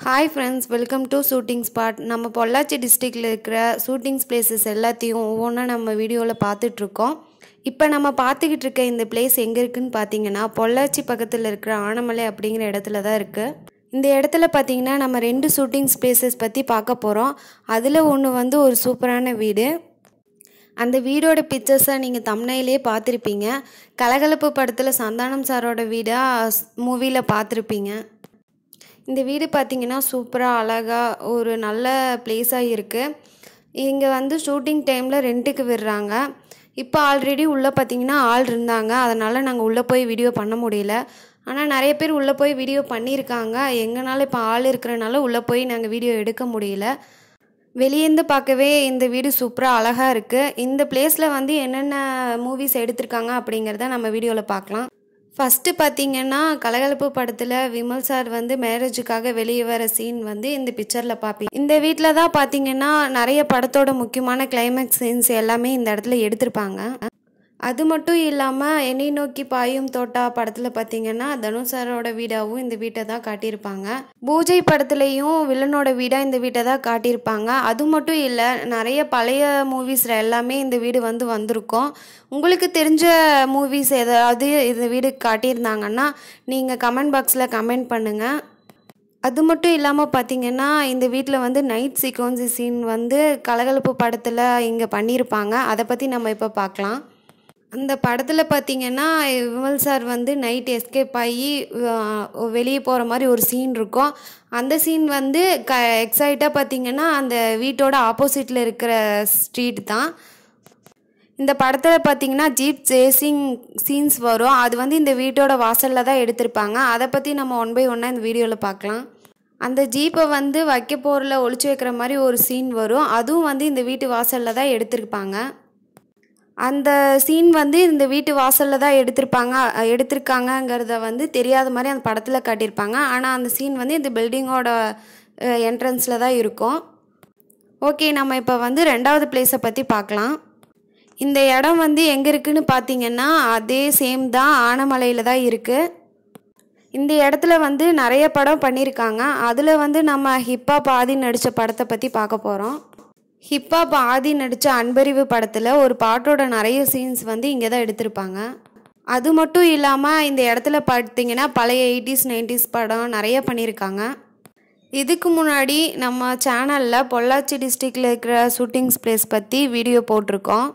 hi friends welcome to shooting spot நம்ம பொள்ளாச்சி டிஸ்ட்ரிக்டில் இருக்கிற ஷூட்டிங்ஸ் பிளேசஸ் எல்லாத்தையும் ஒவ்வொன்றா நம்ம வீடியோவில் பார்த்துட்ருக்கோம் இப்போ நம்ம பார்த்துக்கிட்டு இருக்க இந்த பிளேஸ் எங்கே இருக்குன்னு பார்த்தீங்கன்னா பொள்ளாச்சி பக்கத்தில் இருக்கிற ஆனமலை அப்படிங்கிற இடத்துல தான் இருக்குது இந்த இடத்துல பார்த்தீங்கன்னா நம்ம ரெண்டு ஷூட்டிங் ஸ்பேசஸ் பற்றி பார்க்க போகிறோம் அதில் ஒன்று வந்து ஒரு சூப்பரான வீடு அந்த வீடோட பிக்சர்ஸை நீங்கள் தம்னையிலே பார்த்துருப்பீங்க கலகலப்பு படத்தில் சந்தானம் சாரோட வீடாக மூவியில் பார்த்துருப்பீங்க இந்த வீடு பார்த்தீங்கன்னா சூப்பராக அழகாக ஒரு நல்ல பிளேஸாக இருக்குது இங்கே வந்து ஷூட்டிங் டைமில் ரெண்ட்டுக்கு விடுறாங்க இப்போ ஆல்ரெடி உள்ளே பார்த்தீங்கன்னா ஆள் இருந்தாங்க அதனால் நாங்கள் உள்ளே போய் வீடியோ பண்ண முடியல ஆனால் நிறைய பேர் உள்ளே போய் வீடியோ பண்ணியிருக்காங்க எங்கனால இப்போ ஆள் இருக்கிறனால உள்ளே போய் நாங்கள் வீடியோ எடுக்க முடியல வெளியேந்து பார்க்கவே இந்த வீடு சூப்பராக அழகாக இருக்குது இந்த பிளேஸில் வந்து என்னென்ன மூவிஸ் எடுத்திருக்காங்க அப்படிங்கிறத நம்ம வீடியோவில் பார்க்கலாம் ஃபஸ்ட்டு பார்த்தீங்கன்னா கலகலப்பு படத்தில் விமல் சார் வந்து மேரேஜுக்காக வெளியே வர சீன் வந்து இந்த பிக்சரில் பார்ப்பீங்க இந்த வீட்டில் தான் பார்த்தீங்கன்னா நிறைய படத்தோட முக்கியமான கிளைமேக்ஸ் சீன்ஸ் எல்லாமே இந்த இடத்துல எடுத்திருப்பாங்க அது மட்டும் இல்லாமல் என்னை நோக்கி பாயும் தோட்டா படத்தில் பார்த்தீங்கன்னா தனுஷ் சாரோட வீடாகவும் இந்த வீட்டை தான் காட்டியிருப்பாங்க பூஜை படத்துலையும் வில்லனோட வீடாக இந்த வீட்டை தான் காட்டியிருப்பாங்க அது மட்டும் இல்லை நிறைய பழைய மூவிஸில் எல்லாமே இந்த வீடு வந்து வந்திருக்கும் உங்களுக்கு தெரிஞ்ச மூவிஸ் ஏதாவது இந்த வீடு காட்டியிருந்தாங்கன்னா நீங்கள் கமெண்ட் பாக்ஸில் கமெண்ட் பண்ணுங்கள் அது மட்டும் இல்லாமல் பார்த்தீங்கன்னா இந்த வீட்டில் வந்து நைட் சீக்வன்சி சீன் வந்து கலகலப்பு படத்தில் இங்கே பண்ணியிருப்பாங்க அதை பற்றி நம்ம இப்போ பார்க்கலாம் அந்த படத்தில் பார்த்தீங்கன்னா விமல் சார் வந்து நைட் எஸ்கேப் ஆகி வெளியே போகிற மாதிரி ஒரு சீன் இருக்கும் அந்த சீன் வந்து க எக்ஸைட்டாக பார்த்தீங்கன்னா அந்த வீட்டோட ஆப்போசிட்டில் இருக்கிற ஸ்ட்ரீட் தான் இந்த படத்தில் பார்த்தீங்கன்னா ஜீப் சேசிங் சீன்ஸ் வரும் அது வந்து இந்த வீட்டோட வாசலில் தான் எடுத்திருப்பாங்க அதை பற்றி நம்ம ஒன் பை ஒன்னாக இந்த வீடியோவில் பார்க்கலாம் அந்த ஜீப்பை வந்து வைக்க போரில் ஒழிச்சு வைக்கிற மாதிரி ஒரு சீன் வரும் அதுவும் வந்து இந்த வீட்டு வாசலில் தான் எடுத்திருப்பாங்க அந்த சீன் வந்து இந்த வீட்டு வாசலில் தான் எடுத்திருப்பாங்க எடுத்திருக்காங்கங்கிறத வந்து தெரியாத மாதிரி அந்த படத்தில் காட்டியிருப்பாங்க ஆனால் அந்த சீன் வந்து இந்த பில்டிங்கோட என்ட்ரன்ஸில் தான் இருக்கும் ஓகே நம்ம இப்போ வந்து ரெண்டாவது பிளேஸை பற்றி பார்க்கலாம் இந்த இடம் வந்து எங்கே இருக்குன்னு பார்த்தீங்கன்னா அதே சேம் தான் ஆனமலையில் தான் இருக்குது இந்த இடத்துல வந்து நிறைய படம் பண்ணியிருக்காங்க அதில் வந்து நம்ம ஹிப்பாப் ஆதி நடித்த படத்தை பற்றி பார்க்க போகிறோம் ஹிப்பாப் ஆதி நடித்த அன்பறிவு படத்தில் ஒரு பாட்டோட நிறைய சீன்ஸ் வந்து இங்கே தான் எடுத்திருப்பாங்க அது மட்டும் இல்லாமல் இந்த இடத்துல பார்த்தீங்கன்னா பழைய எயிட்டிஸ் நைன்டிஸ் படம் நிறைய பண்ணியிருக்காங்க இதுக்கு முன்னாடி நம்ம சேனலில் பொள்ளாச்சி டிஸ்ட்ரிக்டில் இருக்கிற ஷூட்டிங்ஸ் பிளேஸ் பற்றி வீடியோ போட்டிருக்கோம்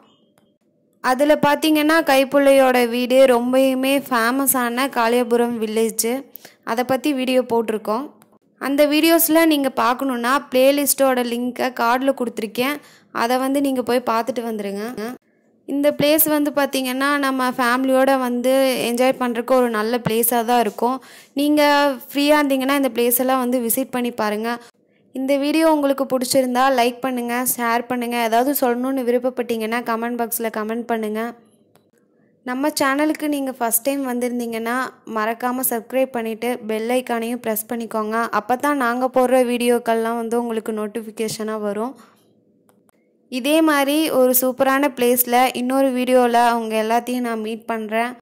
அதில் பார்த்தீங்கன்னா கைப்புள்ளையோட வீடு ரொம்பவுமே ஃபேமஸான காளியாபுரம் வில்லேஜு அதை பற்றி வீடியோ போட்டிருக்கோம் அந்த வீடியோஸில் நீங்கள் பார்க்கணுன்னா ப்ளேலிஸ்ட்டோட லிங்க்கை கார்டில் கொடுத்துருக்கேன் அதை வந்து நீங்கள் போய் பார்த்துட்டு வந்துடுங்க இந்த பிளேஸ் வந்து பார்த்திங்கன்னா நம்ம ஃபேமிலியோடு வந்து என்ஜாய் பண்ணுறக்கு ஒரு நல்ல பிளேஸாக தான் இருக்கும் நீங்கள் ஃப்ரீயாக இருந்தீங்கன்னா இந்த பிளேஸெல்லாம் வந்து விசிட் பண்ணி பாருங்கள் இந்த வீடியோ உங்களுக்கு பிடிச்சிருந்தா லைக் பண்ணுங்கள் ஷேர் பண்ணுங்கள் ஏதாவது சொல்லணுன்னு விருப்பப்பட்டீங்கன்னா கமெண்ட் பாக்ஸில் கமெண்ட் பண்ணுங்கள் நம்ம சேனலுக்கு நீங்கள் ஃபஸ்ட் டைம் வந்திருந்தீங்கன்னா மறக்காமல் சப்ஸ்கிரைப் பண்ணிவிட்டு பெல் ஐக்கானையும் ப்ரெஸ் பண்ணிக்கோங்க அப்போ தான் நாங்கள் போடுற வீடியோக்கள்லாம் வந்து உங்களுக்கு நோட்டிஃபிகேஷனாக வரும் இதே மாதிரி ஒரு சூப்பரான பிளேஸில் இன்னொரு வீடியோவில் அவங்க எல்லாத்தையும் நான் மீட் பண்ணுறேன்